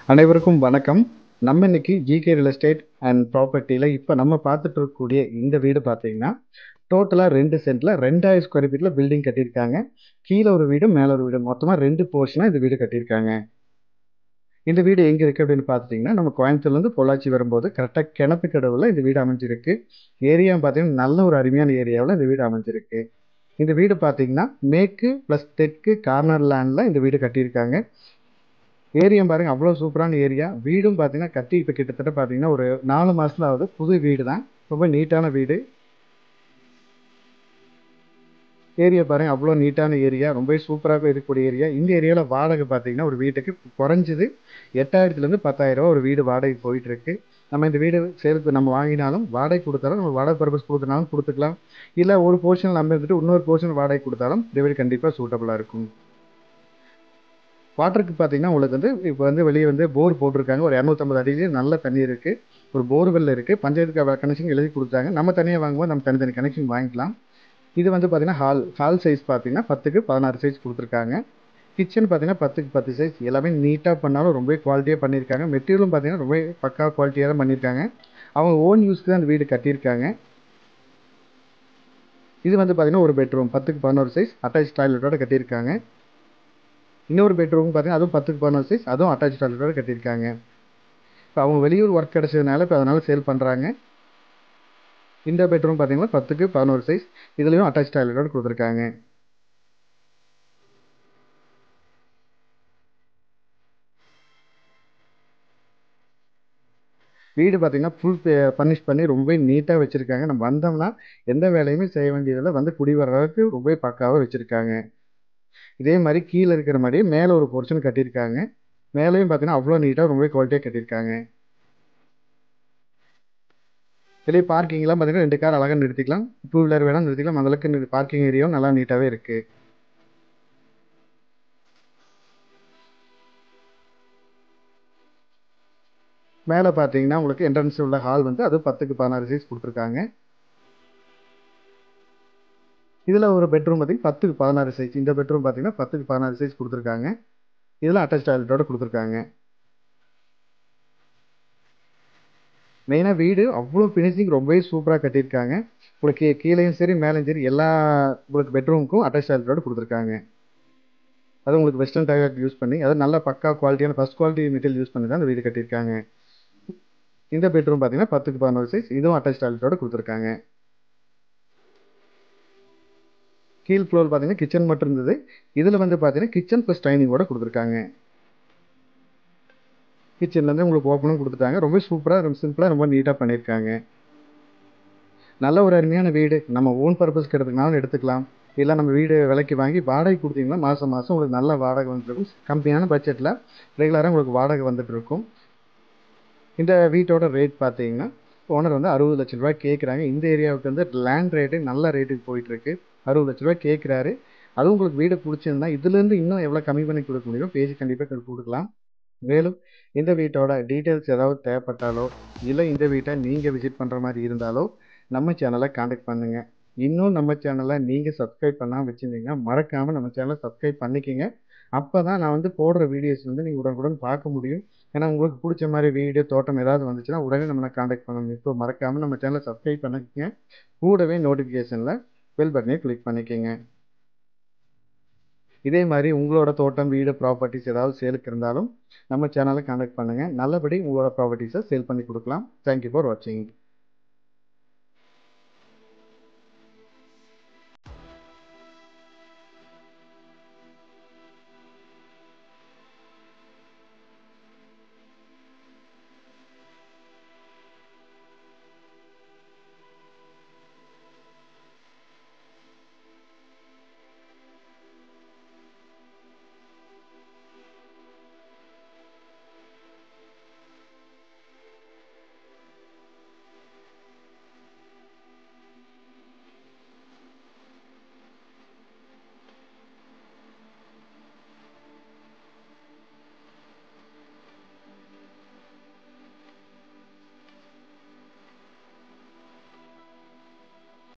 அனைவருக்கும் வணக்கம் நம்ம இன்னைக்கு ஜிகே ரியல் எஸ்டேட் அண்ட் ப்ராப்பர்ட்டியில் இப்போ நம்ம பார்த்துட்டு இருக்கக்கூடிய இந்த வீடு பார்த்தீங்கன்னா டோட்டலாக ரெண்டு சென்ட்டில் ரெண்டாயிரம் ஸ்கொயர் ஃபீட்டில் பில்டிங் கட்டியிருக்காங்க கீழே ஒரு வீடு மேலே ஒரு வீடு மொத்தமாக ரெண்டு போர்ஷனாக இந்த வீடு கட்டியிருக்காங்க இந்த வீடு எங்கே இருக்குது அப்படின்னு பார்த்துட்டிங்கன்னா நம்ம கோயம்புத்தூர்லேருந்து பொள்ளாச்சி வரும்போது கரெக்டாக கிணத்து கடவுல இந்த வீடு அமைஞ்சிருக்கு ஏரியா பார்த்தீங்கன்னா நல்ல ஒரு அருமையான ஏரியாவில் இந்த வீடு அமைஞ்சிருக்கு இந்த வீடு பார்த்தீங்கன்னா மேற்கு ப்ளஸ் தெற்கு கார்னர் லேண்டில் இந்த வீடு கட்டியிருக்காங்க ஏரியா பாருங்க அவ்வளோ சூப்பரான ஏரியா வீடும் பார்த்தீங்கன்னா கட்டி இப்போ கிட்டத்தட்ட பார்த்தீங்கன்னா ஒரு நாலு மாதத்துல ஆகுது புது வீடு தான் ரொம்ப நீட்டான வீடு ஏரியா பாருங்க அவ்வளோ நீட்டான ஏரியா ரொம்பவே சூப்பராக இருக்கக்கூடிய ஏரியா இந்த ஏரியாவில் வாடகை பார்த்தீங்கன்னா ஒரு வீட்டுக்கு குறைஞ்சது எட்டாயிரத்துலேருந்து பத்தாயிரம் ரூபா ஒரு வீடு வாடகை போயிட்டு இருக்கு நம்ம இந்த வீடு சேலுக்கு நம்ம வாங்கினாலும் வாடகை கொடுத்தாலும் நம்ம வாடகை பர்பஸ் கொடுத்தனாலும் கொடுத்துக்கலாம் இல்லை ஒரு போர்ஷன் நம்ம இருந்துட்டு இன்னொரு போர்ஷன் வாடகை கொடுத்தாலும் இந்த வீடு கண்டிப்பாக சூட்டபுளாக இருக்கும் வாட்டருக்கு பார்த்தீங்கன்னா உங்களுக்கு வந்து இப்போ வந்து வெளியே வந்து போர் போட்டிருக்காங்க ஒரு இரநூத்தம்பது அடியிலே நல்ல தண்ணி இருக்குது ஒரு போர்வெல் இருக்குது பஞ்சாயத்து கனெக்ஷன் எழுதி கொடுத்தாங்க நம்ம தனியாக வாங்கும்போது நம்ம தனித்தனி கனெக்ஷன் வாங்கிக்கலாம் இது வந்து பார்த்தீங்கன்னா ஹால் ஹால் சைஸ் பார்த்தீங்கன்னா பத்துக்கு பதினாறு சைஸ் கொடுத்துருக்காங்க கிச்சன் பார்த்தீங்கன்னா பத்துக்கு பத்து சைஸ் எல்லாமே நீட்டாக பண்ணாலும் ரொம்ப குவாலிட்டியாக பண்ணியிருக்காங்க மெட்டீரியலும் பார்த்தீங்கன்னா ரொம்ப பக்கா குவாலிட்டியாக தான் பண்ணியிருக்காங்க அவங்க ஓன் யூஸ்க்கு தான் அந்த வீடு கட்டியிருக்காங்க இது வந்து பார்த்தீங்கன்னா ஒரு பெட்ரூம் பத்துக்கு பதினோரு சைஸ் அட்டாச் டாய்லெட்டோட கட்டியிருக்காங்க இன்னொரு பெட்ரூம் பார்த்தீங்கன்னா அதுவும் பத்துக்கு பதினோரு சைஸ் அதுவும் அட்டாச் டாய்லெட்டோட கட்டியிருக்காங்க இப்போ அவங்க வெளியூர் ஒர்க் கிடச்சதுனால இப்போ அதனால் சேல் பண்ணுறாங்க இந்த பெட்ரூம் பார்த்தீங்கன்னா பத்துக்கு பதினோரு சைஸ் இதுலேயும் அட்டாச் டாய்லெட்டோட கொடுத்துருக்காங்க வீடு பார்த்தீங்கன்னா ஃபுல் பர்னிஷ் பண்ணி ரொம்ப நீட்டாக வச்சுருக்காங்க நம்ம வந்தோம்னா எந்த வேலையுமே செய்ய வேண்டியதில்லை வந்து குடி வர அளவுக்கு ரொம்ப பக்காவாக வச்சுருக்காங்க இதே மாதிரி கீழே இருக்கிற மாதிரியே மேலே ஒரு போர்ஷன் கட்டியிருக்காங்க மேலேயும் பார்த்தீங்கன்னா அவ்வளோ நீட்டாக ரொம்ப குவாலிட்டியாக கட்டியிருக்காங்க வெளியே பார்க்கிங்லாம் பார்த்தீங்கன்னா ரெண்டு கார் அழகாக நிறுத்திக்கலாம் டூ வீலர் வேணால் நிறுத்திக்கலாம் அந்தளவுக்கு பார்க்கிங் ஏரியாவும் நல்லா நீட்டாகவே இருக்குது மேலே பார்த்தீங்கன்னா உங்களுக்கு என்ட்ரன்ஸ் உள்ள ஹால் வந்து அது பத்துக்கு பதினாறு சைஸ் கொடுத்துருக்காங்க இதில் ஒரு பெட்ரூம் பார்த்தீங்கன்னா பத்துக்கு பதினாறு சைஸ் இந்த பெட்ரூம் பார்த்தீங்கன்னா பத்துக்கு பதினாறு சைஸ் கொடுத்துருக்காங்க இதில் அட்டாச் டாய்லெட்டோட கொடுத்துருக்காங்க மெயினாக வீடு அவ்வளோ ஃபினிஷிங் ரொம்பவே சூப்பராக கட்டியிருக்காங்க உங்களுக்கு கீழேயும் சரி மேலேயும் சரி எல்லா உங்களுக்கு பெட்ரூமுக்கும் அட்டாச் டாய்லெட்டோட கொடுத்துருக்காங்க அது உங்களுக்கு வெஸ்டர்ன் டைலாக் யூஸ் பண்ணி அது நல்ல பக்கா குவாலிட்டியான ஃபஸ்ட் குவாலிட்டி மெட்டீரியல் யூஸ் பண்ணி தான் இந்த வீடு கட்டியிருக்காங்க இந்த பெட்ரூம் பார்த்தீங்கன்னா பத்துக்கு பதினோரு சைஸ் இதுவும் அட்டாச் டாய்லெட்டோட கொடுத்துருக்காங்க கீழ் ஃப்ளோர் பார்த்தீங்கன்னா கிச்சன் மட்டும் இருந்தது இதில் வந்து பார்த்தீங்கன்னா கிச்சன் ப்ளஸ் டைனிங்கோட கொடுத்துருக்காங்க கிச்சன்லேருந்து உங்களுக்கு ஓப்பனும் கொடுத்துட்டாங்க ரொம்ப சூப்பராக ரொம்ப சிம்பிளாக ரொம்ப நீட்டாக பண்ணியிருக்காங்க நல்ல ஒரு அருமையான வீடு நம்ம ஓன் பர்பஸ்க்கு எடுத்துக்கனாலும் எடுத்துக்கலாம் இல்லை நம்ம வீடு விலைக்கு வாங்கி வாடகை கொடுத்தீங்கன்னா மாதம் மாதம் உங்களுக்கு நல்ல வாடகை வந்துருக்கும் கம்மியான பட்ஜெட்டில் ரெகுலராக உங்களுக்கு வாடகை வந்துட்டு இருக்கும் இந்த வீட்டோட ரேட் பார்த்தீங்கன்னா ஓனர் வந்து அறுபது லட்ச ரூபாய் கேட்குறாங்க இந்த ஏரியாவுக்கு வந்து லேண்ட் ரேட்டு நல்ல ரேட்டுக்கு போயிட்டுருக்கு அறுபது லட்ச ரூபாய் கேட்குறாரு அதுவும் உங்களுக்கு வீடு பிடிச்சிருந்தா இதுலேருந்து இன்னும் எவ்வளோ கம்மி பண்ணி கொடுக்க முடியும் பேசி கண்டிப்பாக கொடுக்கலாம் மேலும் இந்த வீட்டோட டீட்டெயில்ஸ் ஏதாவது தேவைப்பட்டாலோ இல்லை இந்த வீட்டை நீங்கள் விசிட் பண்ணுற மாதிரி இருந்தாலோ நம்ம சேனலை காண்டாக்ட் பண்ணுங்கள் இன்னும் நம்ம சேனலை நீங்கள் சப்ஸ்கிரைப் பண்ணாமல் வச்சுருந்தீங்கன்னா மறக்காமல் நம்ம சேனலை சப்ஸ்கிரைப் பண்ணிக்கோங்க அப்போ தான் நான் வந்து போடுற வீடியோஸ் வந்து நீங்கள் உடனுக்குடன் பார்க்க முடியும் ஏன்னா உங்களுக்கு பிடிச்ச மாதிரி வீடியோ தோட்டம் ஏதாவது வந்துச்சுன்னா உடனே நம்மளை காண்டாக்ட் பண்ண முடியும் இப்போ மறக்காமல் நம்ம சேனலை சப்ஸ்கிரைப் பண்ணிக்கோங்க கூடவே நோட்டிஃபிகேஷனில் பெல் பட்டனை கிளிக் பண்ணிக்கோங்க இதே மாதிரி உங்களோட தோட்டம் வீடு ப்ராப்பர்ட்டிஸ் ஏதாவது சேலுக்கு இருந்தாலும் நம்ம சேனலை காண்டாக்ட் பண்ணுங்கள் நல்லபடி உங்களோட ப்ராப்பர்ட்டிஸை சேல் பண்ணி கொடுக்கலாம் தேங்க்யூ ஃபார் வாட்சிங்